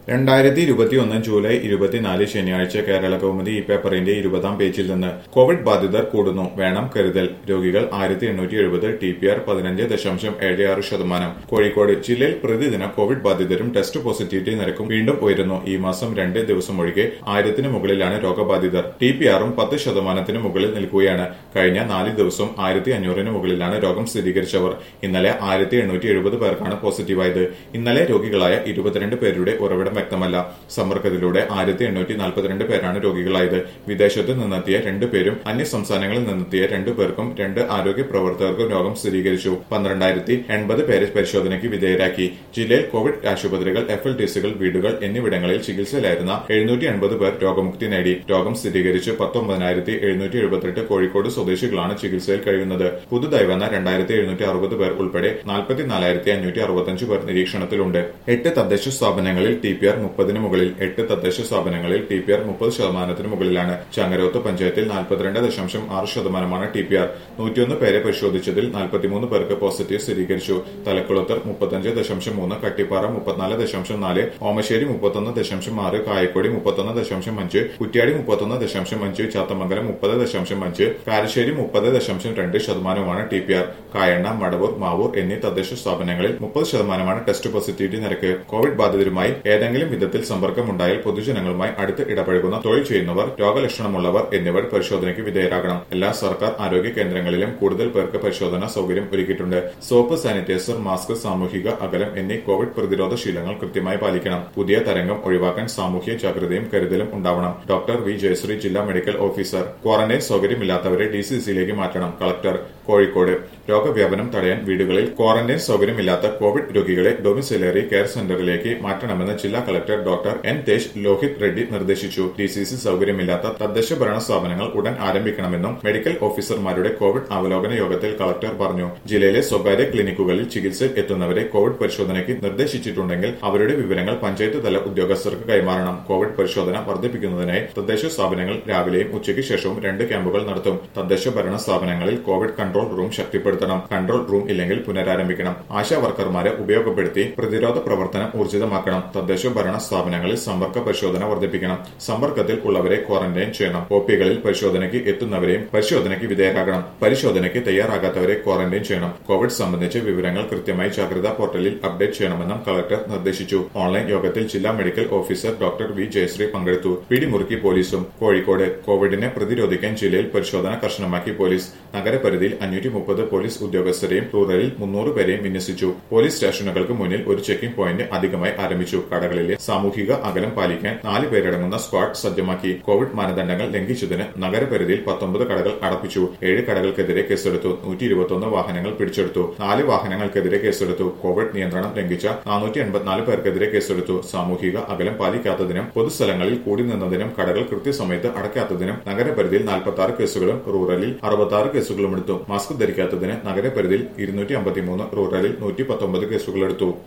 രണ്ടായിരത്തി ഇരുപത്തിയൊന്ന് ജൂലൈ ഇരുപത്തിനാല് ശനിയാഴ്ച കേരള കൗമുദി ഈ പേപ്പറിന്റെ ഇരുപതാം പേജിൽ നിന്ന് കോവിഡ് ബാധിതർ കൂടുന്നു വേണം കരുതൽ രോഗികൾ ആയിരത്തി എണ്ണൂറ്റി എഴുപത് ടി പി ആർ പതിനഞ്ച് ദശാംശം ഏഴ് ആറ് ശതമാനം കോഴിക്കോട് ജില്ലയിൽ പ്രതിദിന കോവിഡ് ബാധിതരും ടെസ്റ്റ് പോസിറ്റിവിറ്റി നിരക്കും വീണ്ടും ഉയരുന്നു ഈ മാസം രണ്ട് ദിവസം ഒഴികെ ആയിരത്തിന് മുകളിലാണ് രോഗബാധിതർ ടി പി ആറും പത്ത് ശതമാനത്തിന് മുകളിൽ നിൽക്കുകയാണ് കഴിഞ്ഞ നാല് ദിവസം ആയിരത്തി അഞ്ഞൂറിന് മുകളിലാണ് രോഗം സ്ഥിരീകരിച്ചവർ ഇന്നലെ ആയിരത്തി എണ്ണൂറ്റി എഴുപത് പേർക്കാണ് പോസിറ്റീവായത് ഇന്നലെ രോഗികളായ ഇരുപത്തിരണ്ട് പേരുടെ ഉറവിടം വ്യക്തമല്ല സമ്പർക്കത്തിലൂടെ ആയിരത്തി എണ്ണൂറ്റി നാൽപ്പത്തിരണ്ട് പേരാണ് രോഗികളായത് വിദേശത്ത് നിന്നെത്തിയ രണ്ടു പേരും അന്യ സംസ്ഥാനങ്ങളിൽ നിന്നെത്തിയ രണ്ടു പേർക്കും രണ്ട് ആരോഗ്യ പ്രവർത്തകർക്കും രോഗം സ്ഥിരീകരിച്ചു പന്ത്രണ്ടായിരത്തി എൺപത് പേരെ പരിശോധനയ്ക്ക് വിധേയരാക്കി ജില്ലയിൽ കോവിഡ് ആശുപത്രികൾ എഫ് എൽ ടി സികൾ വീടുകൾ എന്നിവിടങ്ങളിൽ ചികിത്സയിലായിരുന്ന എഴുന്നൂറ്റി എൺപത് പേർ രോഗമുക്തി നേടി രോഗം സ്ഥിരീകരിച്ച് പത്തൊമ്പതിനായിരത്തി എഴുന്നൂറ്റി എഴുപത്തെട്ട് കോഴിക്കോട് സ്വദേശികളാണ് ചികിത്സയിൽ കഴിയുന്നത് പുതുതായി വന്ന രണ്ടായിരത്തി എഴുന്നൂറ്റി അറുപത് പേർ ഉൾപ്പെടെ നാൽപ്പത്തിനാലായിരത്തി അഞ്ഞൂറ്റി അറുപത്തഞ്ച് പേർ നിരീക്ഷണത്തിലുണ്ട് എട്ട് തദ്ദേശ സ്ഥാപനങ്ങളിൽ ടി പി ആർ മുപ്പതിന് മുകളിൽ എട്ട് തദ്ദേശ സ്ഥാപനങ്ങളിൽ ടി പി ആർ മുപ്പത് ശതമാനത്തിന് മുകളിലാണ് ചങ്ങരോത്ത് പഞ്ചായത്തിൽ നാൽപ്പത്തിരണ്ട് ദശാംശം ആറ് ശതമാനമാണ് ടി പി ആർ നൂറ്റിയൊന്ന് പേരെ പരിശോധിച്ചതിൽ നാൽപ്പത്തിമൂന്ന് പേർക്ക് പോസിറ്റീവ് സ്ഥിരീകരിച്ചു തലക്കുളത്തർ മുപ്പത്തഞ്ച് ദശാംശം മൂന്ന് കട്ടിപ്പാറ മുപ്പത്തിനാല് ദശാംശം നാല് ഓമശ്ശേരി മുപ്പത്തൊന്ന് ദശാംശം ആറ് കായക്കൊടി മുപ്പത്തൊന്ന് ദശാംശം അഞ്ച് കുറ്റ്യാടി മുപ്പത്തൊന്ന് ദശാംശം അഞ്ച് ചാത്തമംഗലം മുപ്പത് ദശാംശം അഞ്ച് കാരശ്ശേരി മുപ്പത് ദശാംശം രണ്ട് ശതമാനമാണ് T P R Kayanna Madavoor Mavoor എന്നീ തദ്ദേശ സ്ഥാപനങ്ങളിൽ മുപ്പത് ശതമാനമാണ് ടെസ്റ്റ് പോസിറ്റിവിറ്റി നിരക്ക് കോവിഡ് ബാധിതരുമായി ഏതെങ്കിലും വിധത്തിൽ സമ്പർക്കമുണ്ടായാൽ പൊതുജനങ്ങളുമായി അടുത്ത് ഇടപഴകുന്ന തൊഴിൽ ചെയ്യുന്നവർ രോഗലക്ഷണമുള്ളവർ എന്നിവർ പരിശോധനയ്ക്ക് വിധേയരാകണം എല്ലാ സർക്കാർ ആരോഗ്യ കേന്ദ്രങ്ങളിലും കൂടുതൽ പേർക്ക് പരിശോധനാ സൗകര്യം ഒരുക്കിയിട്ടുണ്ട് സോപ്പ് സാനിറ്റൈസർ മാസ്ക് സാമൂഹിക അകലം എന്നീ കോവിഡ് പ്രതിരോധ ശീലങ്ങൾ കൃത്യമായി പാലിക്കണം പുതിയ തരംഗം ഒഴിവാക്കാൻ സാമൂഹ്യ ജാഗ്രതയും കരുതലും ഉണ്ടാവണം ഡോക്ടർ വി ജയശ്രീ ജില്ലാ മെഡിക്കൽ ഓഫീസർ ക്വാറന്റൈൻ സൗകര്യമില്ലാത്തവരെ ഡിസിസിയിലേക്ക് മാറ്റണം കളക്ടർ കോഴിക്കോട് രോഗവ്യാപനം തടയാൻ വീടുകളിൽ ക്വാറന്റൈൻ സൗകര്യമില്ലാത്ത കോവിഡ് രോഗികളെ ഡൊമിസിലറി കെയർ സെന്ററിലേക്ക് മാറ്റണമെന്ന് ജില്ലാ collector doctor N Tej Lohit Reddy നിർദ്ദേശിച്ചു ഡിസിസി സൗകര്യമില്ലാത്ത തദ്ദേശ ഭരണ സ്ഥാപനങ്ങൾ ഉടൻ ആരംഭിക്കണമെന്നും മെഡിക്കൽ ഓഫീസർമാരുടെ കോവിഡ് അവലോകന യോഗത്തിൽ കളക്ടർ പറഞ്ഞു ജില്ലയിലെ സ്വകാര്യ ക്ലിനിക്കുകളിൽ ചികിത്സയിൽ എത്തുന്നവരെ കോവിഡ് പരിശോധനയ്ക്ക് നിർദ്ദേശിച്ചിട്ടുണ്ടെങ്കിൽ അവരുടെ വിവരങ്ങൾ പഞ്ചായത്ത് തല ഉദ്യോഗസ്ഥർക്ക് കൈമാറണം കോവിഡ് പരിശോധന വർദ്ധിപ്പിക്കുന്നതിനായി തദ്ദേശ സ്ഥാപനങ്ങൾ രാവിലെയും ഉച്ചയ്ക്ക് ശേഷവും രണ്ട് ക്യാമ്പുകൾ നടത്തും തദ്ദേശ ഭരണ സ്ഥാപനങ്ങളിൽ കോവിഡ് കൺട്രോൾ റൂം ശക്തിപ്പെടുത്തണം കൺട്രോൾ റൂം ഇല്ലെങ്കിൽ പുനരാരംഭിക്കണം ആശാ വർക്കർമാരെ ഉപയോഗപ്പെടുത്തി പ്രതിരോധ പ്രവർത്തനം ഊർജിതമാക്കണം തദ്ദേശ ഭരണ സ്ഥാപനങ്ങളിൽ സമ്പർക്ക പരിശോധന വർദ്ധിപ്പിക്കണം സമ്പർക്കത്തിൽ ഉള്ളവരെ ക്വാറന്റൈൻ ചെയ്യണം ഒപികളിൽ പരിശോധനയ്ക്ക് എത്തുന്നവരെയും പരിശോധനയ്ക്ക് വിധേയരാകണം പരിശോധനയ്ക്ക് തയ്യാറാകാത്തവരെ ക്വാറന്റൈൻ ചെയ്യണം കോവിഡ് സംബന്ധിച്ച് വിവരങ്ങൾ കൃത്യമായി ജാഗ്രതാ പോർട്ടലിൽ അപ്ഡേറ്റ് ചെയ്യണമെന്നും കളക്ടർ നിർദ്ദേശിച്ചു ഓൺലൈൻ യോഗത്തിൽ ജില്ലാ medical officer doctor V Jayasree പങ്കെടുത്തു പിടിമുറുക്കി പോലീസും കോഴിക്കോട് കോവിഡിനെ പ്രതിരോധിക്കാൻ ജില്ലയിൽ പരിശോധന കർശനമാക്കി പോലീസ് നഗരപരിധിയിൽ അഞ്ഞൂറ്റി മുപ്പത് പോലീസ് ഉദ്യോഗസ്ഥരെയും റൂറലിൽ മുന്നൂറ് പേരെയും വിന്യസിച്ചു പോലീസ് സ്റ്റേഷനുകൾക്ക് മുന്നിൽ ഒരു ചെക്കിംഗ് പോയിന്റ് അധികമായി ആരംഭിച്ചു കടകളിലെ സാമൂഹിക അകലം പാലിക്കാൻ നാല് പേരടങ്ങുന്ന സ്ക്വാഡ് സജ്ജമാക്കി കോവിഡ് മാനദണ്ഡങ്ങൾ ലംഘിച്ചതിന് നഗരപരിധിയിൽ പത്തൊമ്പത് കടകൾ അടപ്പിച്ചു ഏഴ് കടകൾക്കെതിരെ കേസെടുത്തു നൂറ്റി ഇരുപത്തൊന്ന് വാഹനങ്ങൾ പിടിച്ചെടുത്തു നാല് വാഹനങ്ങൾക്കെതിരെ കേസെടുത്തു കോവിഡ് നിയന്ത്രണം ലംഘിച്ച നാനൂറ്റി എൺപത്തിനാല് പേർക്കെതിരെ കേസെടുത്തു സാമൂഹിക അകലം പാലിക്കാത്തതിനും പൊതുസ്ഥലങ്ങളിൽ കൂടി നിന്നതിനും കടകൾ കൃത്യസമയത്ത് അടയ്ക്കാത്തതിനും നഗരപരിധിയിൽ നാൽപ്പത്തി ആറ് കേസുകളും റൂറലിൽ അറുപത്തി ആറ് കേസുകളും എടുത്തു മാസ്ക് ധരിക്കാത്തതിന് നഗരപരിധിയിൽ ഇരുന്നൂറ്റി അമ്പത്തിമൂന്ന് റൂറലിൽ നൂറ്റി പത്തൊമ്പത് കേസുകളെടുത്തു